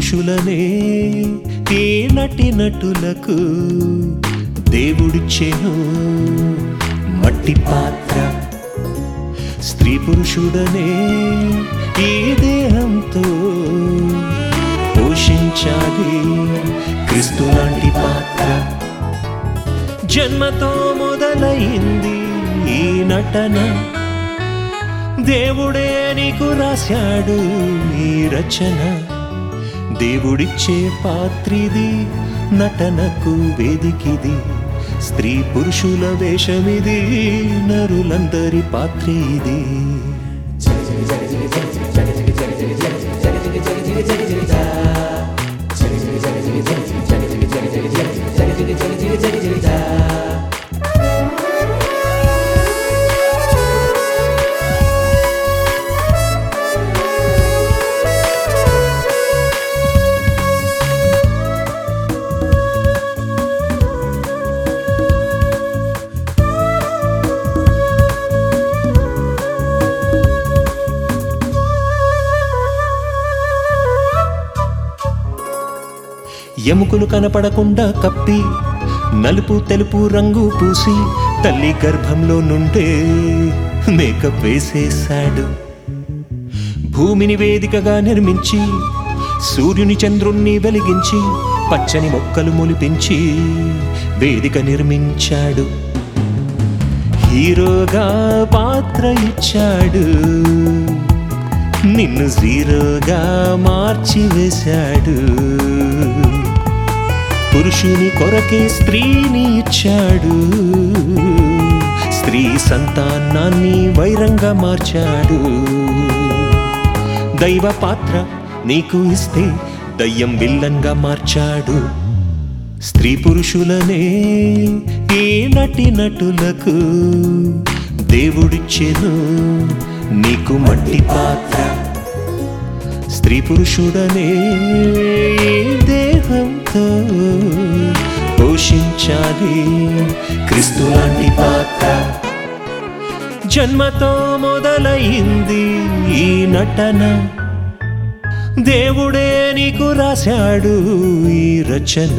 పురుషులనే ఈ నటి నటులకు దేవుడిచ్చెను మట్టి పాత్ర స్త్రీ పురుషుడనే ఈ దేహంతో పోషించాలి క్రిస్తు లాంటి పాత్ర జన్మతో మొదలైంది ఈ నటన దేవుడే నీకు రాశాడు ఈ రచన దేవుడిచ్చే పాత్రిది నటనకు వేదికిది స్త్రీ పురుషుల వేషమిది నరులందరి పాత్ర ఇది ఎముకలు కనపడకుండా కప్పి నలుపు తెలుపు రంగు పూసి తల్లి గర్భంలో నుండే మేకప్ వేసేశాడు భూమిని వేదికగా నిర్మించి సూర్యుని చంద్రుణ్ణి వెలిగించి పచ్చని మొక్కలు మొలిపించి వేదిక నిర్మించాడు హీరోగా పాత్ర ఇచ్చాడు నిన్ను జీరోగా మార్చి వేశాడు పురుషుని కొరకే స్త్రీని ఇచ్చాడు స్త్రీ సంతానాన్ని వైరంగా మార్చాడు దైవ పాత్ర నీకు ఇస్తే దయ్యం విల్లన్గా మార్చాడు స్త్రీ పురుషులనే ఈ నటి నటులకు దేవుడిచ్చెను నీకు మట్టి పాత్ర స్త్రీ పురుషుడనే ఈ దేహంతో పోషించాలి క్రిస్తు లాంటి పాత్ర జన్మతో మొదలైంది ఈ నటన దేవుడే నీకు రాశాడు ఈ రచన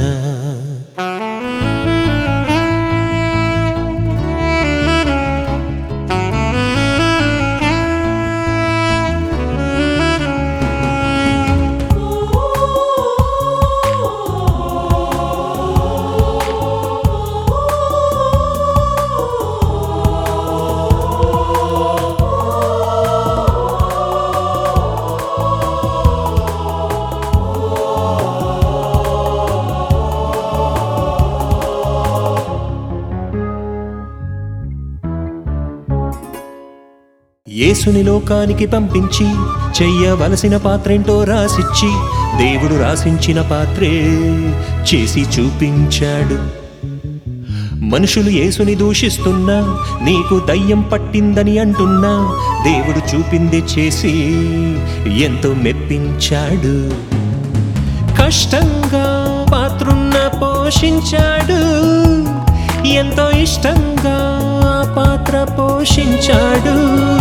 యేసుని లోకానికి పంపించి చెయ్యవలసిన పాత్రేంటో రాసిచ్చి దేవుడు రాసించిన పాత్రే చేసి చూపించాడు మనుషులు యేసుని దూషిస్తున్నా నీకు దయ్యం పట్టిందని అంటున్నా దేవుడు చూపింది చేసి ఎంతో మెప్పించాడు కష్టంగా పాత్రున్న పోషించాడు ఎంతో ఇష్టంగా ఆ పాత్ర పోషించాడు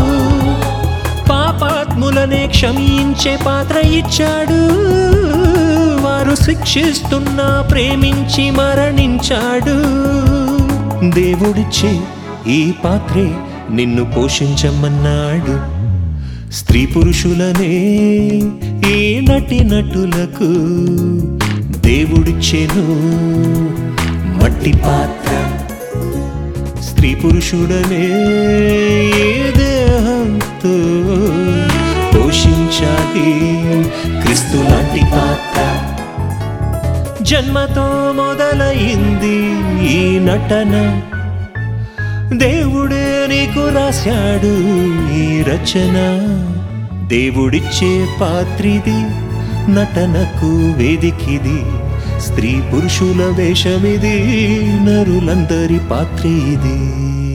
పాపాత్ములనే క్షమించే పాత్ర ఇచ్చాడు వారు శిక్షిస్తున్నా ప్రేమించి మరణించాడు దేవుడిచ్చే ఈ పాత్రే నిన్ను పోషించమన్నాడు స్త్రీ పురుషులనే ఈ నటి నటులకు దేవుడిచ్చెను మట్టి పాత్ర స్త్రీ పురుషుడనే ఈ దేహంతో పోషించాలి క్రిస్తు లాంటి పాత్ర జన్మతో మొదలైంది ఈ నటన దేవుడే నీకు రాశాడు ఈ రచన దేవుడిచ్చే పాత్రిది నటనకు వేదికిది స్త్రీ పురుషుల వేషమిది నరులందరి పాత్ర ఇది